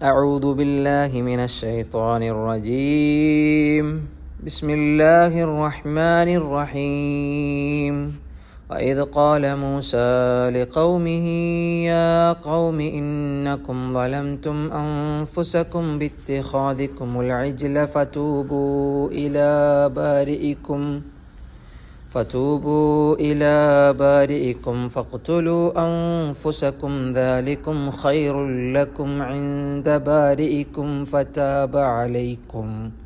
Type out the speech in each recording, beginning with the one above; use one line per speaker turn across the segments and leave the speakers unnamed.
أعوذ بالله من الشيطان الرجيم بسم الله الرحمن الرحيم وإذ قال موسى لقومه يا قوم إنكم ظلمتم أنفسكم باتخاذكم العجل فتوبوا إلى بارئكم فتوبوا إلى بارئكم فاقتلوا أنفسكم ذلكم خير لكم عند بارئكم فتاب عليكم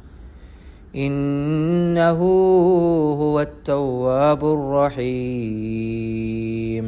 إنه هو التواب الرحيم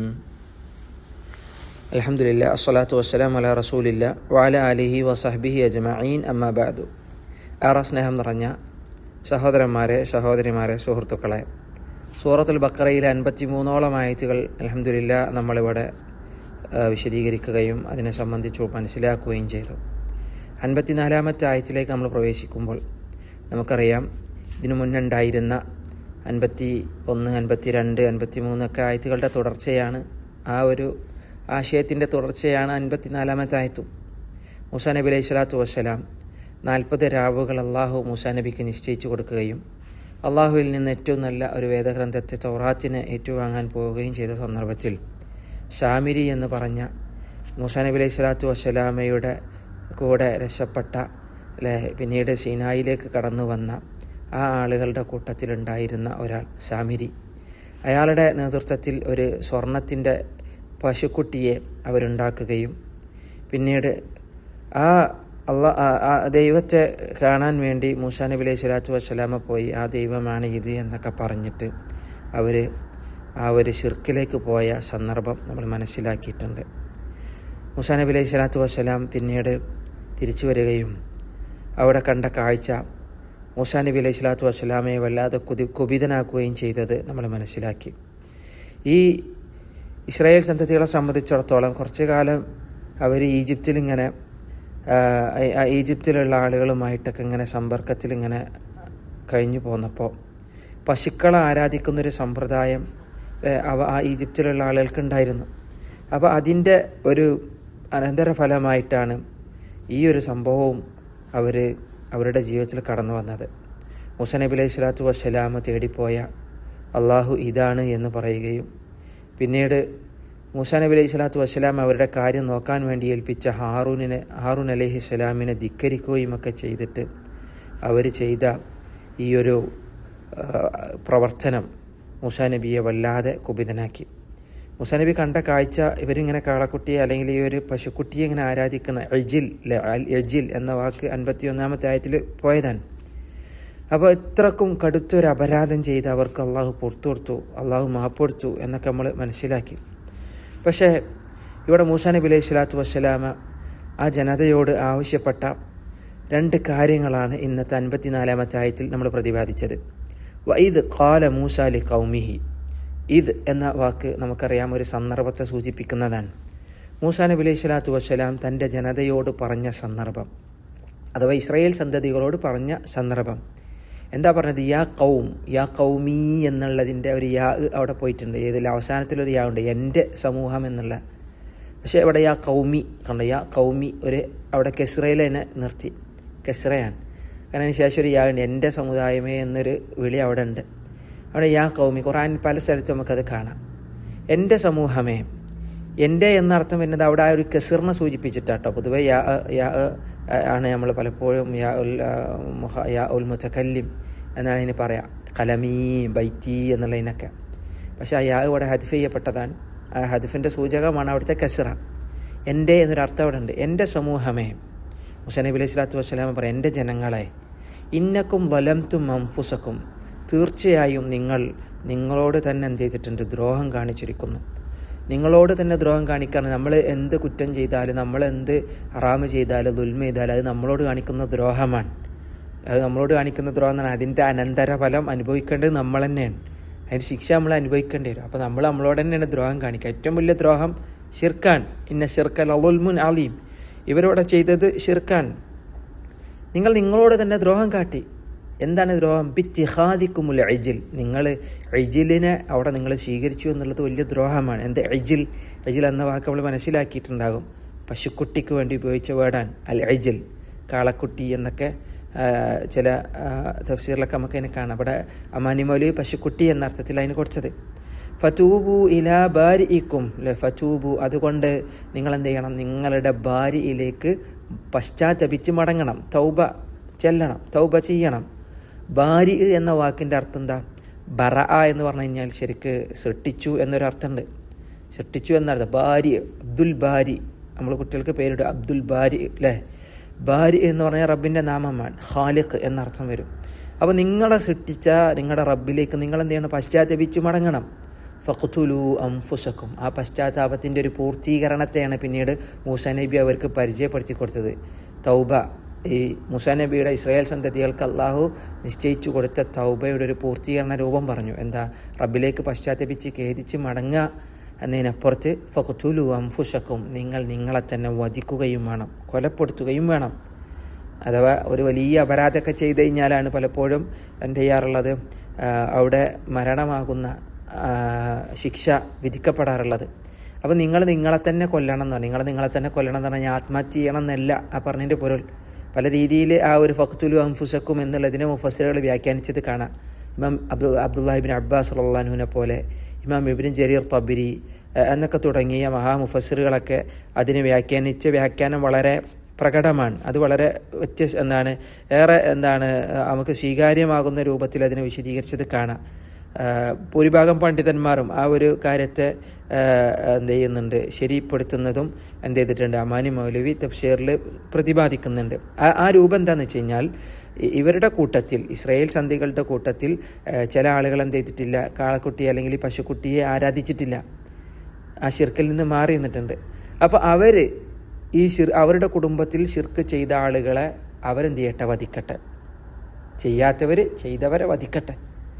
الحمد لله الصلاة والسلام على رسول الله وعلى آله وصحبه أجمعين أما بعد ഏറെ സ്നേഹം നിറഞ്ഞ സഹോദരന്മാരെ സഹോദരിമാരെ സുഹൃത്തുക്കളെ സൂറത്തുൽ ബക്കറയിലെ അൻപത്തി മൂന്നോളം ആയത്തുകൾ അലഹമില്ല നമ്മളിവിടെ ആ, വിശദീകരിക്കുകയും അതിനെ സംബന്ധിച്ച് മനസ്സിലാക്കുകയും ചെയ്തു അൻപത്തിനാലാമത്തെ ആയത്തിലേക്ക് നമ്മൾ പ്രവേശിക്കുമ്പോൾ നമുക്കറിയാം ഇതിനു മുന്നുണ്ടായിരുന്ന അൻപത്തി ഒന്ന് അൻപത്തി രണ്ട് അൻപത്തി മൂന്നൊക്കെ ആയത്തുകളുടെ തുടർച്ചയാണ് ആ ഒരു ആശയത്തിൻ്റെ തുടർച്ചയാണ് അൻപത്തിനാലാമത്തെ ആയത്തും മൂസാ നബി അലൈഹി സ്വലാത്തു വസ്സലാം നാൽപ്പത് രാവുകൾ അള്ളാഹു മൂസാ നബിക്ക് നിശ്ചയിച്ചു കൊടുക്കുകയും അള്ളാഹുവിൽ നിന്ന് ഏറ്റവും നല്ല ഒരു വേദഗ്രന്ഥത്തെ തൗറാത്തിനെ ഏറ്റുവാങ്ങാൻ പോവുകയും ചെയ്ത സന്ദർഭത്തിൽ ഷാമിരി എന്ന് പറഞ്ഞ മൂസാ നബി അലൈഹി സ്വലാത്തു വസ്സലാമയുടെ കൂടെ രക്ഷപ്പെട്ട അല്ലെ പിന്നീട് സീനായിലേക്ക് കടന്നു വന്ന ആ ആളുകളുടെ കൂട്ടത്തിലുണ്ടായിരുന്ന ഒരാൾ ഷാമിരി അയാളുടെ നേതൃത്വത്തിൽ ഒരു സ്വർണത്തിൻ്റെ പശുക്കുട്ടിയെ അവരുണ്ടാക്കുകയും പിന്നീട് ആ അള്ളാ ആ- ആ ദൈവത്തെ കാണാൻ വേണ്ടി മൂസാ നബി അലൈഹി സ്വലാത്തു വസ്സലാമ പോയി ആ ദൈവമാണ് ഇത് എന്നൊക്കെ പറഞ്ഞിട്ട് അവർ ആ ഒരു ഷിർക്കിലേക്ക് പോയ സന്ദർഭം നമ്മൾ മനസ്സിലാക്കിയിട്ടുണ്ട് മൂസാ നബി അലൈഹി സ്വലാത്തു വസ്സലാം പിന്നീട് തിരിച്ചു വരികയും അവിടെ കണ്ട കാഴ്ച മൂസാ നബി അലൈഹി സ്വലാത്തു വസ്സലാമയെ വല്ലാതെ കുതി കുപിതനാക്കുകയും ചെയ്തത് നമ്മൾ മനസ്സിലാക്കി ഈ ഇസ്രായേൽ സന്തതികളെ സംബന്ധിച്ചിടത്തോളം കുറച്ചു കാലം അവർ ഈജിപ്തിൽ ഇങ്ങനെ ആ, ആ, ഈജിപ്തിലുള്ള ആളുകളുമായിട്ടൊക്കെ ഇങ്ങനെ സമ്പർക്കത്തിൽ ഇങ്ങനെ കഴിഞ്ഞു പോന്നപ്പോൾ പശുക്കളെ ആരാധിക്കുന്നൊരു സമ്പ്രദായം ഏ, അവ ആ ഈജിപ്തിലുള്ള ആളുകൾക്കുണ്ടായിരുന്നു അപ്പോൾ അതിൻ്റെ ഒരു അനന്തരഫലമായിട്ടാണ് ഈ ഒരു സംഭവവും അവർ അവരുടെ ജീവിതത്തിൽ കടന്നു വന്നത് മുസ നബി അലൈഹി സ്വലാത്തു വസ്സലാമ തേടിപ്പോയ അള്ളാഹു ഇതാണ് എന്ന് പറയുകയും പിന്നീട് മൂസാ നബി അലൈഹി സ്വലാത്തു വസ്സലാം അവരുടെ കാര്യം നോക്കാൻ വേണ്ടി ഏൽപ്പിച്ച ഹാറൂനിനെ ഹാറൂൻ അലൈഹി സ്വലാമിനെ ധിക്കരിക്കുകയും ഒക്കെ ചെയ്തിട്ട് അവർ ചെയ്ത ഈ ഒരു ആ, പ്രവർത്തനം മൂസാ നബിയെ വല്ലാതെ കുപിതനാക്കി മൂസാ നബി കണ്ട കാഴ്ച ഇവരിങ്ങനെ കാളക്കുട്ടിയെ അല്ലെങ്കിൽ ഈ ഒരു പശുക്കുട്ടിയെ ഇങ്ങനെ ആരാധിക്കുന്ന എജിൽ അല്ലെ അൽ എജിൽ എന്ന വാക്ക് അൻപത്തി ഒന്നാമത്തെ ആയത്തിൽ പോയതാണ് അപ്പോൾ ഇത്രക്കും കടുത്തൊരു അപരാധം ചെയ്ത് അവർക്ക് അള്ളാഹു പുറത്തു കൊടുത്തു അള്ളാഹു മാപ്പ് കൊടുത്തു എന്നൊക്കെ നമ്മൾ മനസ്സിലാക്കി പക്ഷേ ഇവിടെ മൂസാ നബി അലൈഹി സ്വലാത്തു വസ്സലാമ ആ ജനതയോട് ആവശ്യപ്പെട്ട രണ്ട് കാര്യങ്ങളാണ് ഇന്നത്തെ അൻപത്തിനാലാമത്തെ ആയത്തിൽ നമ്മൾ പ്രതിപാദിച്ചത് വൈദ് ഖാല മൂസ ലി കൗമിഹി ഇത് എന്ന വാക്ക് നമുക്കറിയാം ഒരു സന്ദർഭത്തെ സൂചിപ്പിക്കുന്നതാണ് മൂസാ നബി അലൈഹി സ്വലാത്തു വസ്സലാം തൻ്റെ ജനതയോട് പറഞ്ഞ സന്ദർഭം അഥവാ ഇസ്രായേൽ സന്തതികളോട് പറഞ്ഞ സന്ദർഭം എന്താ പറഞ്ഞത് യാ കൗം യാ കൗമീ എന്നുള്ളതിൻ്റെ ഒരു യാ അവിടെ പോയിട്ടുണ്ട് ഏതിൽ അവസാനത്തിലൊരു യാ ഉണ്ട് എൻ്റെ സമൂഹം എന്നുള്ള പക്ഷേ ഇവിടെ യാ കൗമി കണ്ടോ യാ കൗമി ഒരു അവിടെ കെസ്രയിൽ തന്നെ നിർത്തി കെസ്രയാണ് കാരണം അതിന് ശേഷം ഒരു യാ ഉണ്ട് എൻ്റെ സമുദായമേ എന്നൊരു വിളി അവിടെ ഉണ്ട് അവിടെ യാ കൗമി ഖുറാൻ പല സ്ഥലത്തും നമുക്കത് കാണാം എൻ്റെ സമൂഹമേ എൻ്റെ എന്നർത്ഥം വരുന്നത് അവിടെ ആ ഒരു കെസിറിനെ സൂചിപ്പിച്ചിട്ടാട്ടോ പൊതുവെ യാ യാ ആണ് നമ്മൾ പലപ്പോഴും യാ ഉൽ ആ, മുഹ യാ ഉൽ മുത്തക്കല്ലിം എന്നാണ് ഇതിന് പറയാം കലമീ ബൈത്തി എന്നുള്ളതിനൊക്കെ പക്ഷേ ആ യാ ഇവിടെ ഹദിഫ് ചെയ്യപ്പെട്ടതാണ് ആ ഹദിഫിൻ്റെ സൂചകമാണ് അവിടുത്തെ കെസിറ എൻ്റെ എന്നൊരർത്ഥം അവിടെ ഉണ്ട് എൻ്റെ സമൂഹമേ മുസാ നബി അലൈഹി സ്വലാത്തു വസ്സലാമ പറയാം എൻ്റെ ജനങ്ങളെ ഇന്നക്കും വലംതും അംഫുസക്കും തീർച്ചയായും നിങ്ങൾ നിങ്ങളോട് തന്നെ എന്ത് ചെയ്തിട്ടുണ്ട് ദ്രോഹം കാണിച്ചിരിക്കുന്നു നിങ്ങളോട് തന്നെ ദ്രോഹം കാണിക്കാൻ നമ്മൾ എന്ത് കുറ്റം ചെയ്താലും നമ്മൾ എന്ത് ഹറാമ് ചെയ്താലും ദുൽമ ചെയ്താലും അത് നമ്മളോട് കാണിക്കുന്ന ദ്രോഹമാണ് അത് നമ്മളോട് കാണിക്കുന്ന ദ്രോഹം എന്നാണ് അതിൻ്റെ അനന്തരഫലം അനുഭവിക്കേണ്ടത് നമ്മൾ തന്നെയാണ് അതിന് ശിക്ഷ നമ്മൾ അനുഭവിക്കേണ്ടി വരും അപ്പോൾ നമ്മൾ നമ്മളോട് തന്നെയാണ് ദ്രോഹം കാണിക്കുക ഏറ്റവും വലിയ ദ്രോഹം ഷിർക്കാൻ ഇന്ന ഷിർക്കൽ അലുൽമുൻ അലീം ഇവരോടെ ചെയ്തത് ഷിർക്കാൻ നിങ്ങൾ നിങ്ങളോട് തന്നെ ദ്രോഹം കാട്ടി എന്താണ് ദ്രോഹം ബിത്തിഹാദിക്കുമുൽ എജിൽ നിങ്ങൾ എജിലിനെ അവിടെ നിങ്ങൾ സ്വീകരിച്ചു എന്നുള്ളത് വലിയ ദ്രോഹമാണ് എന്ത് എജിൽ എജിൽ എന്ന വാക്ക് നമ്മൾ മനസ്സിലാക്കിയിട്ടുണ്ടാകും പശുക്കുട്ടിക്ക് വേണ്ടി ഉപയോഗിച്ച വേർഡാണ് അൽ അജിൽ കാളക്കുട്ടി എന്നൊക്കെ ആ, ചില ആ, തഫ്സീറിലൊക്കെ നമുക്ക് അതിനെ കാണാം അവിടെ അമാനി മൗലവി പശുക്കുട്ടി എന്ന അർത്ഥത്തിൽ അതിന് കൊടുത്തത് ഫതൂബു ഇലാ ബാരിഇക്കും അല്ലെ ഫതൂബു അതുകൊണ്ട് നിങ്ങൾ എന്ത് ചെയ്യണം നിങ്ങളുടെ ഭാര്യയിലേക്ക് പശ്ചാത്തപിച്ച് മടങ്ങണം തൗബ ചെല്ലണം തൗബ ചെയ്യണം ബാരി എന്ന വാക്കിൻ്റെ അർത്ഥം എന്താ ബറ എന്ന് പറഞ്ഞു കഴിഞ്ഞാൽ ശരിക്ക് സൃഷ്ടിച്ചു എന്നൊരർത്ഥമുണ്ട് സൃഷ്ടിച്ചു എന്നർത്ഥം ബാരി അബ്ദുൽ ബാരി നമ്മൾ കുട്ടികൾക്ക് പേരിടും അബ്ദുൽ ബാരി അല്ലേ ബാരി എന്ന് പറഞ്ഞാൽ റബ്ബിൻ്റെ നാമമാണ് ഖാലിഖ് എന്നർത്ഥം വരും അപ്പോൾ നിങ്ങളെ സൃഷ്ടിച്ച നിങ്ങളുടെ റബ്ബിലേക്ക് നിങ്ങൾ എന്ത് ചെയ്യണം പശ്ചാത്തപിച്ച് മടങ്ങണം ഫഖ്തുലു അംഫുസക്കും ആ പശ്ചാത്താപത്തിൻ്റെ ഒരു പൂർത്തീകരണത്തെയാണ് പിന്നീട് മൂസ നബി അവർക്ക് പരിചയപ്പെടുത്തി കൊടുത്തത് തൗബ ഈ മൂസ നബിയുടെ ഇസ്രായേൽ സന്തതികൾക്ക് അള്ളാഹു നിശ്ചയിച്ചു കൊടുത്ത തൗബയുടെ ഒരു പൂർത്തീകരണ രൂപം പറഞ്ഞു എന്താ റബ്ബിലേക്ക് പശ്ചാത്തപിച്ച് ഖേദിച്ച് മടങ്ങുക എന്നതിനപ്പുറത്ത് ഫഖ്തുലു അംഫുസക്കും നിങ്ങൾ നിങ്ങളെ തന്നെ വധിക്കുകയും വേണം കൊലപ്പെടുത്തുകയും വേണം അഥവാ ഒരു വലിയ അപരാധമൊക്കെ ചെയ്ത് കഴിഞ്ഞാലാണ് പലപ്പോഴും എന്ത് ചെയ്യാറുള്ളത് ആ, അവിടെ മരണമാകുന്ന ആ, ശിക്ഷ വിധിക്കപ്പെടാറുള്ളത് അപ്പോൾ നിങ്ങൾ നിങ്ങളെ തന്നെ കൊല്ലണം എന്ന് നിങ്ങൾ നിങ്ങളെ തന്നെ കൊല്ലണം എന്ന് പറഞ്ഞാൽ ആത്മഹത്യ ചെയ്യണം എന്നല്ല ആ പറഞ്ഞതിൻ്റെ പൊരുൾ പല രീതിയിൽ ആ ഒരു ഫക്തുലു അംഫുസക്കും എന്നുള്ളതിനെ മുഫസറുകൾ വ്യാഖ്യാനിച്ചത് കാണാം ഇമാം അബ്ദുൽ അബ്ദുല്ലാഹിബിൻ അബ്ബാസ് അള്ളാഹുവിനെ പോലെ ഇമാം ഇബിൻ ജരീർ തബിരി ഏഹ് എന്നൊക്കെ തുടങ്ങിയ മഹാമുഫസറുകളൊക്കെ അതിനെ വ്യാഖ്യാനിച്ച വ്യാഖ്യാനം വളരെ പ്രകടമാണ് അത് വളരെ വ്യത്യസ്ത എന്താണ് ഏറെ എന്താണ് ഏഹ് നമുക്ക് സ്വീകാര്യമാകുന്ന രൂപത്തിൽ അതിനെ വിശദീകരിച്ചത് കാണാം ഏഹ് ഭൂരിഭാഗം പണ്ഡിതന്മാരും ആ ഒരു കാര്യത്തെ ഏഹ് എന്ത് ചെയ്യുന്നുണ്ട് ശരിപ്പെടുത്തുന്നതും എന്ത് ചെയ്തിട്ടുണ്ട് അമാനി മൗലവി തഫ്ഷീറിൽ പ്രതിപാദിക്കുന്നുണ്ട് ആ ആ രൂപം എന്താണെന്ന് വെച്ച് കഴിഞ്ഞാൽ ഇ- ഇവരുടെ കൂട്ടത്തിൽ ഇസ്രായേൽ സന്ധികളുടെ കൂട്ടത്തിൽ ഏഹ് ചില ആളുകൾ എന്ത് ചെയ്തിട്ടില്ല കാളക്കുട്ടി അല്ലെങ്കിൽ ഈ പശുക്കുട്ടിയെ ആരാധിച്ചിട്ടില്ല ആ ഷിർക്കിൽ നിന്ന് മാറി നിന്നിട്ടുണ്ട് അപ്പോൾ അവർ ഈ ഷിർ അവരുടെ കുടുംബത്തിൽ ഷിർക്ക് ചെയ്ത ആളുകളെ അവരെന്ത് ചെയ്യട്ടെ വധിക്കട്ടെ ചെയ്യാത്തവർ ചെയ്തവരെ വധിക്കട്ടെ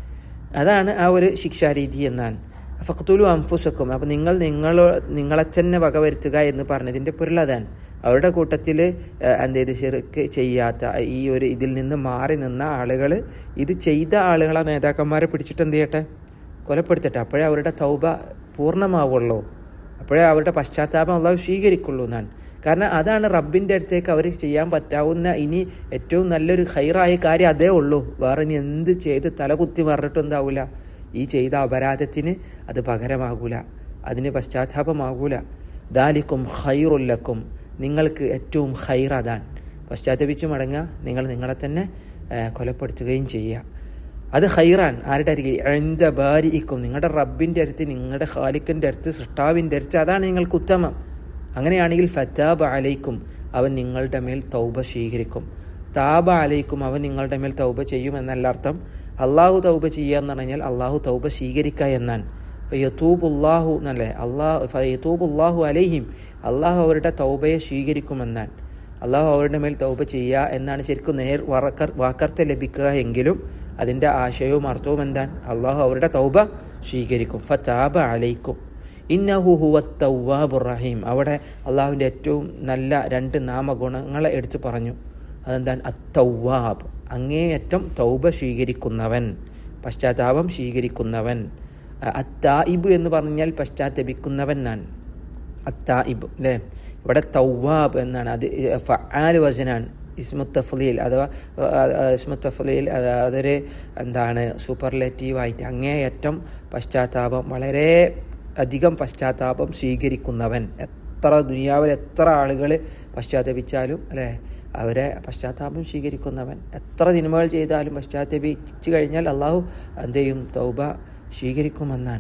അതാണ് ആ ഒരു ശിക്ഷാരീതി എന്നാണ് ഫക്തുലു അംഫുസക്കും അപ്പം നിങ്ങൾ നിങ്ങൾ നിങ്ങളെ തന്നെ വകവരുത്തുക എന്ന് പറഞ്ഞതിൻ്റെ പൊരുൾ അതാണ് അവരുടെ കൂട്ടത്തിൽ എന്ത് ചെയ്ത് ചെറുക്ക് ചെയ്യാത്ത ഈ ഒരു ഇതിൽ നിന്ന് മാറി നിന്ന ആളുകൾ ഇത് ചെയ്ത ആളുകളെ നേതാക്കന്മാരെ പിടിച്ചിട്ട് എന്ത് ചെയ്യട്ടെ കൊലപ്പെടുത്തട്ടെ അപ്പോഴേ അവരുടെ തൗബ പൂർണ്ണമാവുള്ളൂ അപ്പോഴേ അവരുടെ പശ്ചാത്താപം അള്ളാഹു സ്വീകരിക്കുള്ളൂ എന്നാണ് കാരണം അതാണ് റബ്ബിൻ്റെ അടുത്തേക്ക് അവർ ചെയ്യാൻ പറ്റാവുന്ന ഇനി ഏറ്റവും നല്ലൊരു ഹൈറായ കാര്യം അതേ ഉള്ളൂ വേറെ ഇനി എന്ത് ചെയ്ത് തലകുത്തി മറിഞ്ഞിട്ടും എന്താവില്ല ഈ ചെയ്ത അപരാധത്തിന് അത് പകരമാകൂല അതിന് പശ്ചാത്താപമാകൂല ദാലിക്കും ഹൈറുല്ലക്കും നിങ്ങൾക്ക് ഏറ്റവും ഹൈർ അതാണ് പശ്ചാത്തപിച്ച് മടങ്ങുക നിങ്ങൾ നിങ്ങളെ തന്നെ ആ, കൊലപ്പെടുത്തുകയും ചെയ്യുക അത് ഹൈറാൻ ആരുടെ അരികെ എഴുந்த ബാരിക്കും നിങ്ങളുടെ റബ്ബിൻ്റെ അടുത്ത് നിങ്ങളുടെ ഖാലിക്കിൻ്റെ അടുത്ത് സൃഷ്ടാവിൻ്റെ അടുത്ത് അതാണ് നിങ്ങൾക്ക് ഉത്തമം അങ്ങനെയാണെങ്കിൽ ഫത്താബ് അലൈക്കും അവൻ നിങ്ങളുടെ മേൽ തൗബ സ്വീകരിക്കും താബ അലൈക്കും അവൻ നിങ്ങളുടെ മേൽ തൗബ ചെയ്യും എന്നല്ല അർത്ഥം അള്ളാഹു തൗബ ചെയ്യുക എന്ന് പറഞ്ഞാൽ അള്ളാഹു തൗബ സ്വീകരിക്കുക എന്നാണ് ഫയത്തൂബുല്ലാഹു എന്നല്ലേ അള്ളാഹു ഫയത്തൂബുല്ലാഹു അലൈഹിം അള്ളാഹു അവരുടെ തൗബയെ സ്വീകരിക്കുമെന്നാണ് അള്ളാഹു അവരുടെ മേൽ തൗബ ചെയ്യുക എന്നാണ് ശരിക്കും നേർ വാക്കർ വാക്കർത്ത ലഭിക്കുക എങ്കിലും അതിൻ്റെ ആശയവും അർത്ഥവും എന്താണ് അള്ളാഹു അവരുടെ തൗബ സ്വീകരിക്കും ഫതാബ അലൈക്കും ഇന്നഹു ഹുവ തൗവാബുർ റഹീം അവിടെ അള്ളാഹുവിൻ്റെ ഏറ്റവും നല്ല രണ്ട് നാമഗുണങ്ങളെ എടുത്തു പറഞ്ഞു അതെന്താണ് അത്തൗവാബ് അങ്ങേയറ്റം തൗബ സ്വീകരിക്കുന്നവൻ പശ്ചാത്താപം സ്വീകരിക്കുന്നവൻ അത്തായിബ് എന്ന് പറഞ്ഞാൽ പശ്ചാത്തപിക്കുന്നവൻ എന്നാണ് അത്തായിബ് അല്ലേ ഇവിടെ തൗവാബ് എന്നാണ് അത് ഫആൽ വചനാണ് ഇസ്മു തഫ്ലീൽ അഥവാ ഇസ്മു തഫ്ലീൽ അത് അതൊരു എന്താണ് സൂപ്പർലേറ്റീവായിട്ട് അങ്ങേയറ്റം പശ്ചാത്താപം വളരെ അധികം പശ്ചാത്താപം സ്വീകരിക്കുന്നവൻ എത്ര ദുനിയാവിൽ എത്ര ആളുകൾ പശ്ചാത്തപിച്ചാലും അല്ലേ അവരെ പശ്ചാത്താപം സ്വീകരിക്കുന്നവൻ എത്ര സിനിമകൾ ചെയ്താലും പശ്ചാത്തപിച്ചു കഴിഞ്ഞാൽ അള്ളാഹു എന്ത് ചെയ്യും തൗബ സ്വീകരിക്കുമെന്നാണ്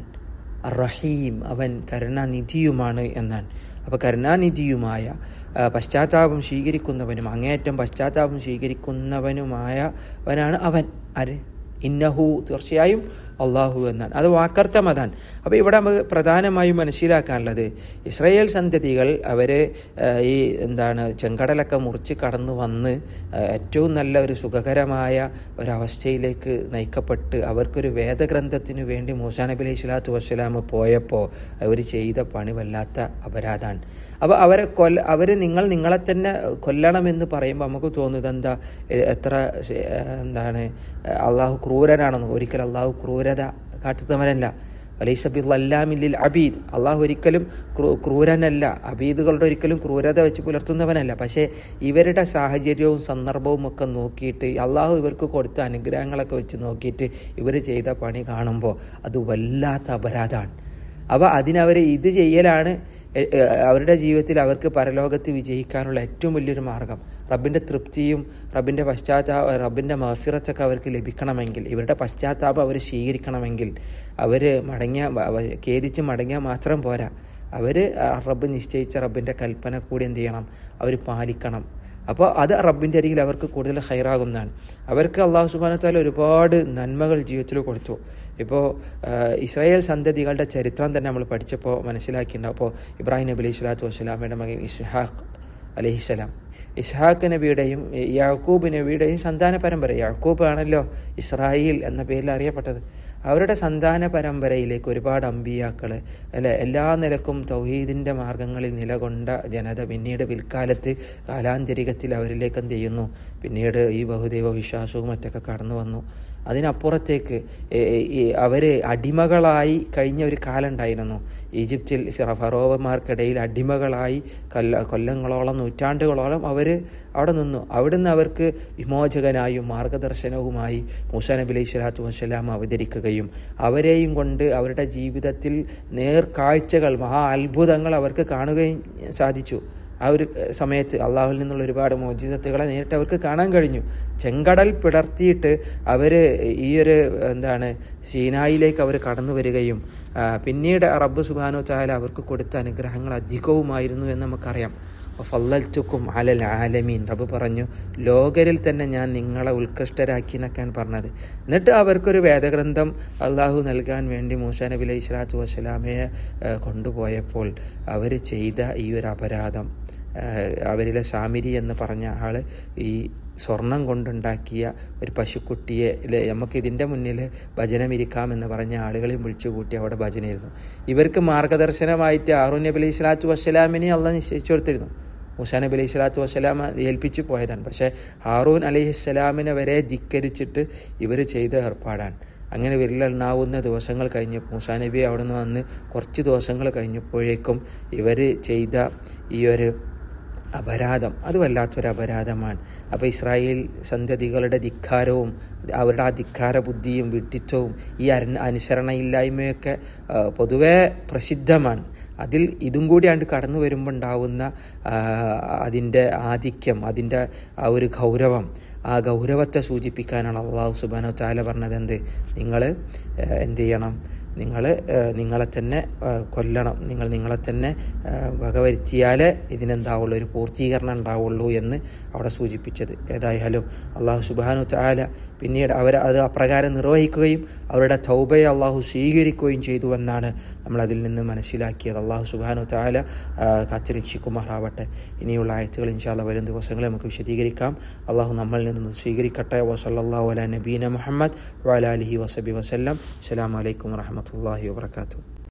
റഹീം അവൻ കരുണാനിധിയുമാണ് എന്നാണ് അപ്പോൾ കരുണാനിധിയുമായ ആ, പശ്ചാത്താപം സ്വീകരിക്കുന്നവനും അങ്ങേയറ്റം പശ്ചാത്താപം സ്വീകരിക്കുന്നവനുമായവനാണ് അവൻ ആര് ഇന്നഹു തീർച്ചയായും അള്ളാഹു എന്നാണ് അത് വാക്കർത്ഥം അതാണ് അപ്പോൾ ഇവിടെ നമുക്ക് പ്രധാനമായും മനസ്സിലാക്കാനുള്ളത് ഇസ്രായേൽ സന്തതികൾ അവർ ഈ എന്താണ് ചെങ്കടലൊക്കെ മുറിച്ച് കടന്നു വന്ന് ആ, ഏറ്റവും നല്ല ഒരു സുഖകരമായ ഒരവസ്ഥയിലേക്ക് നയിക്കപ്പെട്ട് അവർക്കൊരു വേദഗ്രന്ഥത്തിന് വേണ്ടി മൂസാ നബി അലൈഹി സ്വലാത്തു വസ്സലാം പോയപ്പോൾ അവർ ചെയ്ത പണി വല്ലാത്ത അപരാധമാണ് അപ്പോൾ അവരെ കൊല്ല അവർ നിങ്ങൾ നിങ്ങളെ തന്നെ കൊല്ലണമെന്ന് പറയുമ്പോൾ നമുക്ക് തോന്നുന്നത് എന്താ എ- എത്ര ശ- എന്താണ് അള്ളാഹു ക്രൂരനാണെന്ന് ഒരിക്കൽ അള്ളാഹു ക്രൂരത കാട്ടുന്നവനല്ല അലൈസബിൽ അല്ലാമില്ലിൽ അബീദ് അള്ളാഹു ഒരിക്കലും ക്രൂ ക്രൂരനല്ല അബീദുകളുടെ ഒരിക്കലും ക്രൂരത വെച്ച് പുലർത്തുന്നവനല്ല പക്ഷേ ഇവരുടെ സാഹചര്യവും സന്ദർഭവും ഒക്കെ നോക്കിയിട്ട് അള്ളാഹു ഇവർക്ക് കൊടുത്ത അനുഗ്രഹങ്ങളൊക്കെ വെച്ച് നോക്കിയിട്ട് ഇവർ ചെയ്ത പണി കാണുമ്പോൾ അത് വല്ലാത്ത അപരാധമാണ് അപ്പോൾ അതിനവർ ഇത് ചെയ്യലാണ് എ- എ- അവരുടെ ജീവിതത്തിൽ അവർക്ക് പരലോകത്ത് വിജയിക്കാനുള്ള ഏറ്റവും വലിയൊരു മാർഗം റബ്ബിൻ്റെ തൃപ്തിയും റബ്ബിൻ്റെ പശ്ചാത്താപ റബ്ബിൻ്റെ മഫിറത്തൊക്കെ അവർക്ക് ലഭിക്കണമെങ്കിൽ ഇവരുടെ പശ്ചാത്താപം അവർ സ്വീകരിക്കണമെങ്കിൽ അവർ മടങ്ങിയ അവ- ഖേദിച്ച് മടങ്ങിയാൽ മാത്രം പോരാ അവർ റബ്ബ് നിശ്ചയിച്ച റബ്ബിൻ്റെ കൽപ്പന കൂടി എന്ത് ചെയ്യണം അവർ പാലിക്കണം അപ്പോൾ അത് റബ്ബിൻ്റെ അരികിൽ അവർക്ക് കൂടുതൽ ഹൈറാകുന്നതാണ് അവർക്ക് അള്ളാഹു സുബാനത്താല ഒരുപാട് നന്മകൾ ജീവിതത്തിൽ കൊടുത്തു ഇപ്പോൾ ഇസ്രായേൽ സന്തതികളുടെ ചരിത്രം തന്നെ നമ്മൾ പഠിച്ചപ്പോൾ മനസ്സിലാക്കിയിട്ടുണ്ടാവും അപ്പോൾ ഇബ്രാഹിം നബി അലൈഹി സ്വലാത്തു വസ്സലാമയുടെ മകൻ ഇസ്ഹാഖ് അലഹിസ്സലാം ഇസ്ഹാഖ് നബിയുടെയും യാക്കൂബ് നബിയുടെയും സന്താന പരമ്പര യാക്കൂബ് ആണല്ലോ ഇസ്രായേൽ എന്ന പേരിൽ അറിയപ്പെട്ടത് അവരുടെ സന്താന പരമ്പരയിലേക്ക് ഒരുപാട് അമ്പിയാക്കൾ അല്ലെ എല്ലാ നിലക്കും തൗഹീദിൻ്റെ മാർഗങ്ങളിൽ നിലകൊണ്ട ജനത പിന്നീട് പിൽക്കാലത്ത് കാലാന്തരികത്തിൽ അവരിലേക്ക് എന്ത് ചെയ്യുന്നു പിന്നീട് ഈ ബഹുദൈവ വിശ്വാസവും മറ്റൊക്കെ കടന്നു വന്നു അതിനപ്പുറത്തേക്ക് അവർ അടിമകളായി കഴിഞ്ഞ ഒരു കാലം ഉണ്ടായിരുന്നു ഈജിപ്തിൽ ഫിറ ഫറോവന്മാർക്കിടയിൽ അടിമകളായി കൊല്ല കൊല്ലങ്ങളോളം നൂറ്റാണ്ടുകളോളം അവർ അവിടെ നിന്നു അവിടുന്ന് അവർക്ക് വിമോചകനായും മാർഗദർശനവുമായി മൂസ നബി അലൈഹി സ്വലാത്തു വസ്സലാം അവതരിക്കുകയും അവരെയും കൊണ്ട് അവരുടെ ജീവിതത്തിൽ നേർക്കാഴ്ചകൾ മഹാ അത്ഭുതങ്ങൾ അവർക്ക് കാണുകയും സാധിച്ചു ആ ഒരു സമയത്ത് അള്ളാഹുവിൽ നിന്നുള്ള ഒരുപാട് മോചിതത്തുകളെ നേരിട്ട് അവർക്ക് കാണാൻ കഴിഞ്ഞു ചെങ്കടൽ പിടർത്തിയിട്ട് അവർ ഈ ഒരു എന്താണ് ഷീനായിലേക്ക് അവർ കടന്നു വരികയും ആ, പിന്നീട് റബ്ബ് സുബാനോ ചായാല അവർക്ക് കൊടുത്ത അനുഗ്രഹങ്ങൾ അധികവുമായിരുന്നു എന്ന് നമുക്കറിയാം ഫല്ലൽത്തുക്കും അലൽ ആലമീൻ റബ്ബ് പറഞ്ഞു ലോകരിൽ തന്നെ ഞാൻ നിങ്ങളെ ഉത്കൃഷ്ടരാക്കി എന്നൊക്കെയാണ് പറഞ്ഞത് എന്നിട്ട് അവർക്കൊരു വേദഗ്രന്ഥം അള്ളാഹു നൽകാൻ വേണ്ടി മൂസാ നബി അലൈഹി സ്വലാത്തു വസ്സലാമയെ ആ, കൊണ്ടുപോയപ്പോൾ അവർ ചെയ്ത ഈ ഒരു അപരാധം ആ, അവരിലെ സാമിരി എന്ന് പറഞ്ഞ ആൾ ഈ സ്വർണം കൊണ്ടുണ്ടാക്കിയ ഒരു പശുക്കുട്ടിയെ അല്ലെ നമുക്ക് ഇതിൻ്റെ മുന്നിൽ ഭജനമിരിക്കാം എന്ന് പറഞ്ഞ ആളുകളെയും വിളിച്ചു കൂട്ടി അവിടെ ഭജനയിരുന്നു ഇവർക്ക് മാർഗദർശനമായിട്ട് ആറു നബി അലൈഹി സ്വലാത്തു വസ്സലാമിനെ അള്ള നിശ്ചയിച്ചു കൊടുത്തിരുന്നു മൂസാ നബി അലൈഹി സ്വലാത്തു വസ്സലാം ഏൽപ്പിച്ചു പോയതാണ് പക്ഷേ ഹാറൂൻ അലൈഹി സ്വലാമിനെ വരെ ധിക്കരിച്ചിട്ട് ഇവർ ചെയ്ത ഏർപ്പാടാണ് അങ്ങനെ വിരലെണ്ണാവുന്ന ദിവസങ്ങൾ കഴിഞ്ഞ് മൂസാ നബി അവിടെ നിന്ന് വന്ന് കുറച്ച് ദിവസങ്ങൾ കഴിഞ്ഞപ്പോഴേക്കും ഇവർ ചെയ്ത ഈ ഒരു അപരാധം അത് വല്ലാത്തൊരു അപരാധമാണ് അപ്പോൾ ഇസ്രായേൽ സന്തതികളുടെ ധിക്കാരവും അവരുടെ ആ ധിക്കാര ബുദ്ധിയും വിഡ്ഢിത്വവും ഈ അര അനുസരണയില്ലായ്മയൊക്കെ ആ, പൊതുവേ പ്രസിദ്ധമാണ് അതിൽ ഇതും കൂടിയാണ്ട് കടന്നു വരുമ്പോൾ ഉണ്ടാവുന്ന ആ, അതിൻ്റെ ആധിക്യം അതിൻ്റെ ആ ഒരു ഗൗരവം ആ ഗൗരവത്തെ സൂചിപ്പിക്കാനാണ് അള്ളാഹു സുബാനോ താല പറഞ്ഞത് എന്ത് നിങ്ങൾ എന്ത് ചെയ്യണം നിങ്ങൾ നിങ്ങളെ തന്നെ ആ, കൊല്ലണം നിങ്ങൾ നിങ്ങളെ തന്നെ ആ, വകവരുത്തിയാലേ ഇതിനെന്താവുള്ളൂ ഒരു പൂർത്തീകരണം ഉണ്ടാവുള്ളൂ എന്ന് അവിടെ സൂചിപ്പിച്ചത് ഏതായാലും അള്ളാഹു സുബാനു ചാല പിന്നീട് അവർ അത് അപ്രകാരം നിർവഹിക്കുകയും അവരുടെ തൗബയെ അള്ളാഹു സ്വീകരിക്കുകയും ചെയ്തു എന്നാണ് നമ്മൾ അതിൽ നിന്ന് മനസ്സിലാക്കിയത് അള്ളാഹു സുബാനു ചാല കാത്തുരക്ഷിക്കുമാറാവട്ടെ ഇനിയുള്ള ആയത്തുകൾ ഇൻഷാല്ല വരും ദിവസങ്ങളെ നമുക്ക് വിശദീകരിക്കാം അള്ളാഹു നമ്മളിൽ നിന്ന് സ്വീകരിക്കട്ടെ വസല്ലാ വല നബീന മുഹമ്മദ് വാല അലഹി വസബി വസ്ലം അസ്സാം വലൈക്കും വാഹമത്തല്ലാഹി വാത്തു